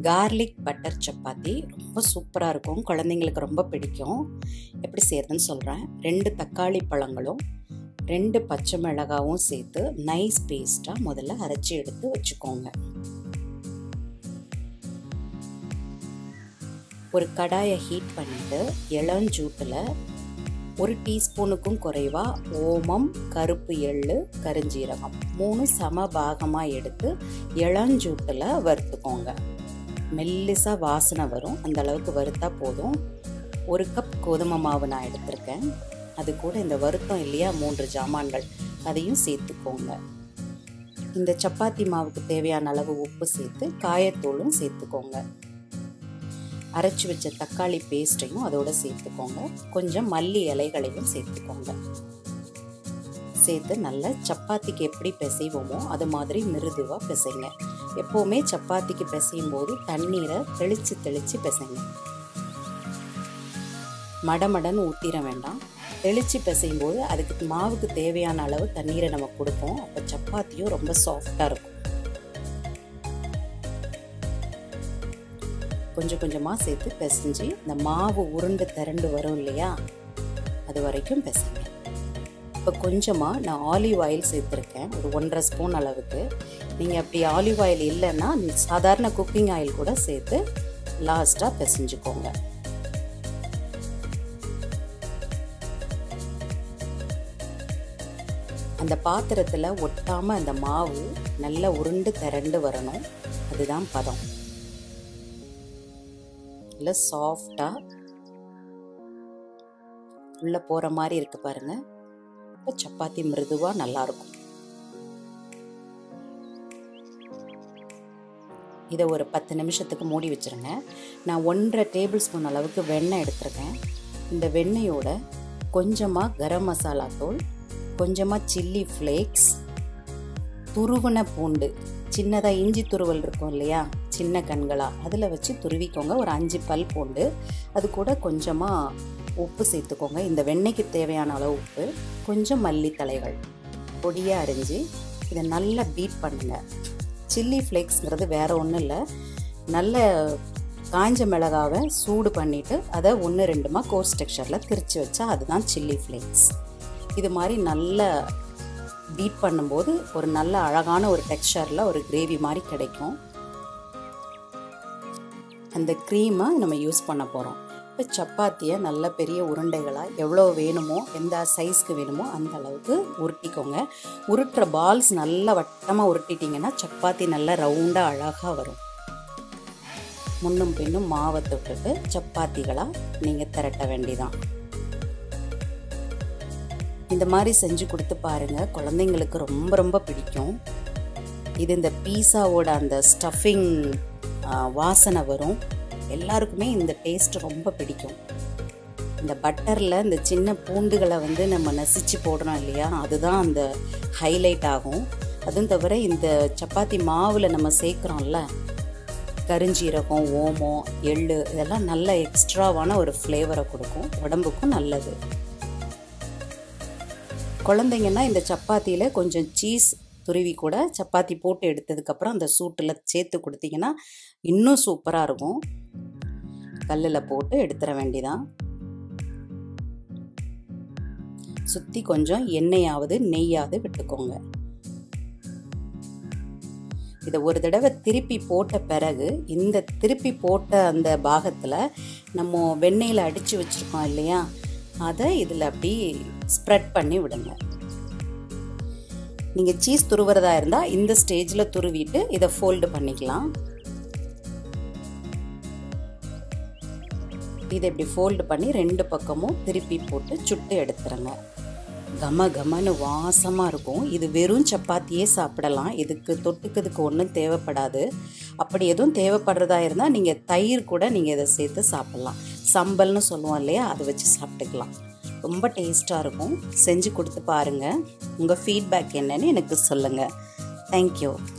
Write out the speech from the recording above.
garlic butter chapati ரொம்ப சூப்பராக இருக்கும் குழந்தைங்களுக்கு ரொம்ப பிடிக்கும் எப்படி செய்யறதுன்னு சொல்கிறேன் ரெண்டு தக்காளி பழங்களும் ரெண்டு பச்சை மிளகாவும் சேர்த்து நைஸ் பேஸ்ட்டாக முதல்ல அரைச்சி எடுத்து வச்சுக்கோங்க ஒரு கடாயை ஹீட் பண்ணிவிட்டு இளஞ்சூட்டில் ஒரு டீஸ்பூனுக்கும் குறைவாக ஓமம் கருப்பு எள்ளு கருஞ்சீரகம் மூணு சம பாகமாக எடுத்து இளஞ்சூட்டில் வறுத்துக்கோங்க மெல்லிசாக வாசனை வரும் அந்த அளவுக்கு வறுத்தா போதும் ஒரு கப் கோதுமை மாவு நான் எடுத்திருக்கேன் அது கூட இந்த வருத்தம் இல்லையா மூன்று ஜாமான்கள் அதையும் சேர்த்துக்கோங்க இந்த சப்பாத்தி மாவுக்கு தேவையான அளவு உப்பு சேர்த்து காயத்தூளும் சேர்த்துக்கோங்க அரைச்சி வச்ச தக்காளி பேஸ்ட்டையும் அதோட சேர்த்துக்கோங்க கொஞ்சம் மல்லி இலைகளையும் சேர்த்துக்கோங்க சேர்த்து நல்லா சப்பாத்திக்கு எப்படி பிசைவோமோ அது மாதிரி மிருதுவாக பிசைங்க எப்போவுமே சப்பாத்திக்கு பிசையும் போது தண்ணீரை தெளித்து தெளித்து பிசைங்க மடமடன்னு ஊற்றிட வேண்டாம் தெளித்து பிசையும் போது அதுக்கு மாவுக்கு தேவையான அளவு தண்ணீரை நம்ம கொடுப்போம் அப்போ சப்பாத்தியும் ரொம்ப சாஃப்டாக இருக்கும் கொஞ்சம் கொஞ்சமாக சேர்த்து பிசைஞ்சு இந்த மாவு உருண்டு திரண்டு வரும் இல்லையா அது வரைக்கும் பிசைங்க இப்போ கொஞ்சமாக நான் ஆலிவ் ஆயில் சேர்த்துருக்கேன் ஒரு ஒன்றரை ஸ்பூன் அளவுக்கு நீங்கள் அப்படி ஆலிவ் ஆயில் இல்லைன்னா சாதாரண குக்கிங் ஆயில் கூட சேர்த்து லாஸ்ட்டாக பிசைஞ்சுக்கோங்க அந்த பாத்திரத்தில் ஒட்டாமல் அந்த மாவு நல்லா உருண்டு திரண்டு வரணும் அதுதான் பதம் இல்லை சாஃப்டாக உள்ளே போகிற மாதிரி இருக்கு பாருங்க இப்போ சப்பாத்தி மிருதுவாக நல்லாயிருக்கும் இதை ஒரு பத்து நிமிஷத்துக்கு மூடி வச்சுருங்க நான் ஒன்றரை டேபிள் ஸ்பூன் அளவுக்கு வெண்ணெய் எடுத்திருக்கேன் இந்த வெண்ணெயோட கொஞ்சமாக கரம் மசாலா தூள் கொஞ்சமாக சில்லி ஃப்ளேக்ஸ் துருவன பூண்டு சின்னதாக இஞ்சி துருவல் இருக்கும் இல்லையா சின்ன கண்களாக அதில் வச்சு துருவிக்கோங்க ஒரு அஞ்சு பல் பூண்டு அது கூட கொஞ்சமாக உப்பு சேர்த்துக்கோங்க இந்த வெண்ணெய்க்கு தேவையான அளவு உப்பு கொஞ்சம் மல்லித்தலைகள் பொடியாக அரிஞ்சு இதை நல்லா பீட் பண்ணுங்கள் சில்லி ஃப்ளேக்ஸ்ங்கிறது வேறு ஒன்றும் இல்லை நல்ல காஞ்ச மிளகாவை சூடு பண்ணிவிட்டு அதை ஒன்று ரெண்டுமா கோர்ஸ் டெக்ஸ்சரில் திரிச்சு வச்சா அதுதான் சில்லி ஃப்ளேக்ஸ் இது மாதிரி நல்ல பீட் பண்ணும்போது ஒரு நல்ல அழகான ஒரு டெக்ஸ்சரில் ஒரு கிரேவி மாதிரி கிடைக்கும் அந்த க்ரீமை நம்ம யூஸ் பண்ண போகிறோம் இப்போ சப்பாத்தியை நல்ல பெரிய உருண்டைகளாக எவ்வளோ வேணுமோ எந்த சைஸ்க்கு வேணுமோ அந்த அளவுக்கு உருட்டிக்கோங்க உருட்டுற பால்ஸ் நல்லா வட்டமாக உருட்டிட்டிங்கன்னா சப்பாத்தி நல்லா ரவுண்டாக அழகாக வரும் முன்னும் பின்னும் மாவை தொட்டுட்டு சப்பாத்திகளாக நீங்கள் திரட்ட வேண்டிதான் இந்த மாதிரி செஞ்சு கொடுத்து பாருங்கள் குழந்தைங்களுக்கு ரொம்ப ரொம்ப பிடிக்கும் இது இந்த பீஸாவோட அந்த ஸ்டஃபிங் வாசனை வரும் எல்லாருக்குமே இந்த டேஸ்ட் ரொம்ப பிடிக்கும் இந்த பட்டரில் இந்த சின்ன பூண்டுகளை வந்து நம்ம நசிச்சு போடுறோம் இல்லையா அதுதான் அந்த ஹைலைட் ஆகும் அதுவும் தவிர இந்த சப்பாத்தி மாவில் நம்ம சேர்க்குறோம்ல கருஞ்சீரகம் ஓமம் எள்ளு இதெல்லாம் நல்ல எக்ஸ்ட்ராவான ஒரு ஃப்ளேவரை கொடுக்கும் உடம்புக்கும் நல்லது குழந்தைங்கன்னா இந்த சப்பாத்தியில் கொஞ்சம் சீஸ் துருவி கூட சப்பாத்தி போட்டு எடுத்ததுக்கப்புறம் அந்த சூட்டில் சேர்த்து கொடுத்தீங்கன்னா இன்னும் சூப்பராக இருக்கும் கல்லில் போட்டு எடுத்துட வேண்டிதான் சுற்றி கொஞ்சம் எண்ணெயாவது நெய்யாவது விட்டுக்கோங்க இதை ஒரு தடவை திருப்பி போட்ட பிறகு இந்த திருப்பி போட்ட அந்த பாகத்தில் நம்ம வெண்ணெயில் அடித்து வச்சுருக்கோம் இல்லையா அதை இதில் அப்படி ஸ்ப்ரெட் பண்ணி விடுங்க நீங்கள் சீஸ் துருவுறதா இருந்தால் இந்த ஸ்டேஜில் துருவிட்டு இதை ஃபோல்டு பண்ணிக்கலாம் இதை இப்படி ஃபோல்டு பண்ணி ரெண்டு பக்கமும் திருப்பி போட்டு சுட்டு எடுத்துருங்க கம கமன்னு வாசமாக இருக்கும் இது வெறும் சப்பாத்தியே சாப்பிடலாம் இதுக்கு தொட்டுக்கிறதுக்கு ஒன்றும் தேவைப்படாது அப்படி எதுவும் தேவைப்படுறதா இருந்தால் நீங்கள் தயிர் கூட நீங்கள் இதை சேர்த்து சாப்பிட்லாம் சம்பல்னு சொல்லுவோம் இல்லையா அதை வச்சு சாப்பிட்டுக்கலாம் ரொம்ப டேஸ்ட்டாக இருக்கும் செஞ்சு கொடுத்து பாருங்கள் உங்கள் ஃபீட்பேக் என்னன்னு எனக்கு சொல்லுங்கள் தேங்க்யூ